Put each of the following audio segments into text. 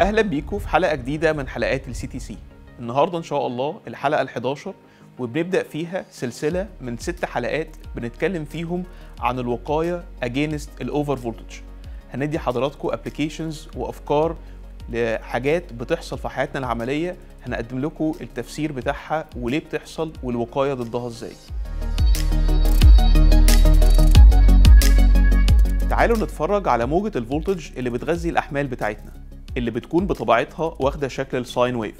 اهلا بيكم في حلقه جديده من حلقات السي تي سي النهارده ان شاء الله الحلقه ال11 وبنبدا فيها سلسله من ست حلقات بنتكلم فيهم عن الوقايه اجينست الاوفر فولتج هندي حضراتكم ابلكيشنز وافكار لحاجات بتحصل في حياتنا العمليه هنقدم لكم التفسير بتاعها وليه بتحصل والوقايه ضدها ازاي تعالوا نتفرج على موجة الفولتج اللي بتغذي الأحمال بتاعتنا اللي بتكون بطبيعتها واخدة شكل الساين ويف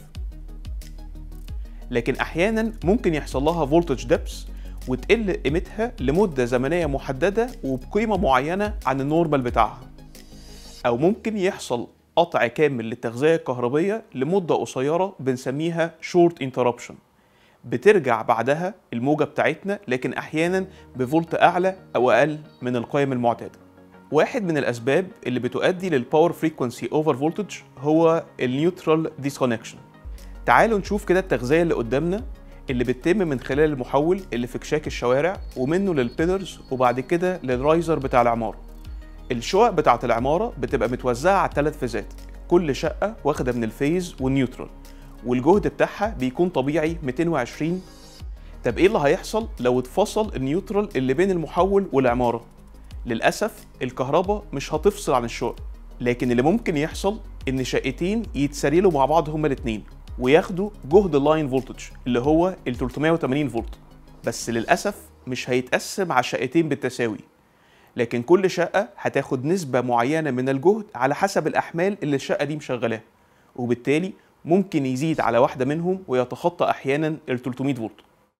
لكن أحيانا ممكن يحصل لها فولتج دبس وتقل قيمتها لمدة زمنية محددة وبقيمة معينة عن النورمال بتاعها أو ممكن يحصل قطع كامل للتغذية الكهربية لمدة قصيرة بنسميها شورت انتربشن بترجع بعدها الموجة بتاعتنا لكن أحيانا بفولت أعلى أو أقل من القيم المعتادة واحد من الاسباب اللي بتؤدي للباور فريكونسي اوفر فولتج هو النيوترال ديسكونكشن تعالوا نشوف كده التغذيه اللي قدامنا اللي بتتم من خلال المحول اللي في كشاك الشوارع ومنه للبيلرز وبعد كده للرايزر بتاع العماره الشقق بتاعه العماره بتبقى متوزعه على ثلاث فيزات كل شقه واخده من الفيز والنيوترال والجهد بتاعها بيكون طبيعي 220 طب ايه اللي هيحصل لو اتفصل النيوترال اللي بين المحول والعماره للأسف الكهرباء مش هتفصل عن الشقق لكن اللي ممكن يحصل إن شقتين يتسريلوا مع بعض هما الاتنين وياخدوا جهد اللاين فولتج اللي هو ال 380 فولت بس للأسف مش هيتقسم على شقتين بالتساوي لكن كل شقة هتاخد نسبة معينة من الجهد على حسب الأحمال اللي الشقة دي مشغلاها وبالتالي ممكن يزيد على واحدة منهم ويتخطى أحيانا ال 300 فولت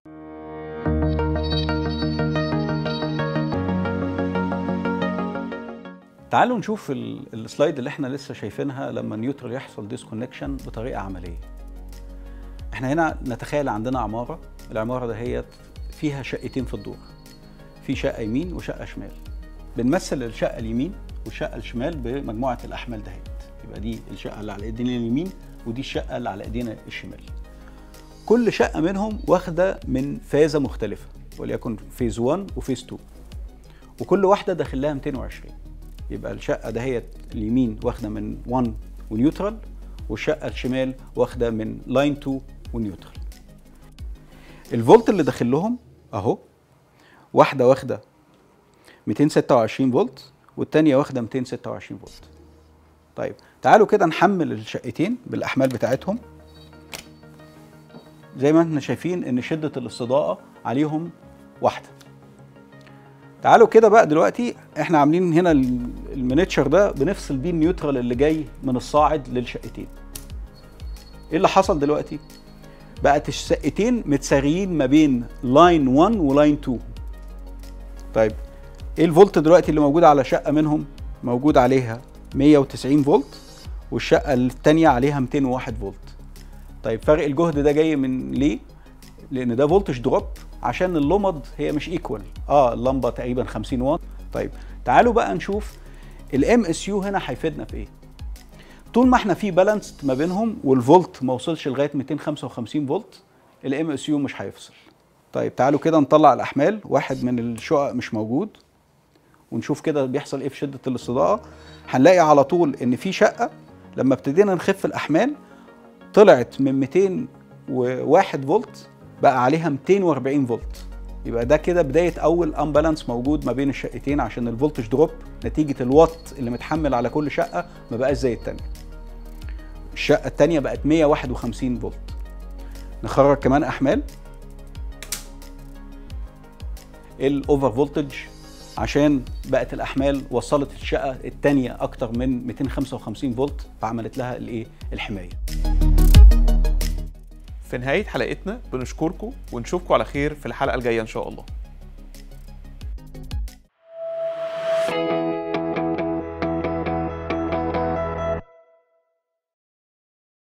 تعالوا نشوف ال- السلايد اللي احنا لسه شايفينها لما النيوترال يحصل ديسكونكشن بطريقه عمليه احنا هنا نتخيل عندنا عماره العماره دهيت فيها شقتين في الدور في شقه يمين وشقه شمال بنمثل الشقه اليمين والشقه الشمال بمجموعه الاحمال دهيت يبقى دي الشقه اللي على ايدينا اليمين ودي الشقه اللي على ايدينا الشمال كل شقه منهم واخده من فازه مختلفه وليكن فيز 1 وفيز 2 وكل واحده داخل لها 220 يبقى الشقه دهيت اليمين واخده من 1 ونيوترال والشقه الشمال واخده من لاين 2 ونيوترال الفولت اللي داخل لهم اهو واحده واخده 226 فولت والتانيه واخده 226 فولت طيب تعالوا كده نحمل الشقتين بالاحمال بتاعتهم زي ما احنا شايفين ان شده الاستضاءه عليهم واحده تعالوا كده بقى دلوقتي احنا عاملين هنا ال- المينيتشر ده بنفصل بيه النيوترال اللي جاي من الصاعد للشقتين ايه اللي حصل دلوقتي بقت الشقتين متساريين ما بين لاين 1 ولاين 2 طيب ايه الفولت دلوقتي اللي موجود على شقه منهم موجود عليها 190 فولت والشقه الثانيه عليها 201 فولت طيب فرق الجهد ده جاي من ليه لان ده فولتج دروب عشان اللمض هي مش ايكوال اه اللمبه تقريبا 50 واط طيب تعالوا بقى نشوف الام اس يو هنا هيفيدنا في ايه طول ما احنا في بالانس ما بينهم والفولت ما وصلش لغايه 255 فولت الام اس يو مش هيفصل طيب تعالوا كده نطلع الاحمال واحد من الشقق مش موجود ونشوف كده بيحصل ايه في شده الاستضاءه هنلاقي على طول ان في شقه لما ابتدينا نخف الاحمال طلعت من 201 فولت بقى عليها 240 فولت يبقى ده كده بدايه اول امبالانس موجود ما بين الشقتين عشان الفولتج دروب نتيجه الوات اللي متحمل على كل شقه ما بقاش زي الثانيه الشقه الثانيه بقت 151 فولت نخرج كمان احمال الاوفر فولتج عشان بقت الاحمال وصلت الشقه الثانيه اكتر من 255 فولت فعملت لها الايه الحمايه في نهاية حلقتنا بنشكركم ونشوفكم على خير في الحلقة الجاية إن شاء الله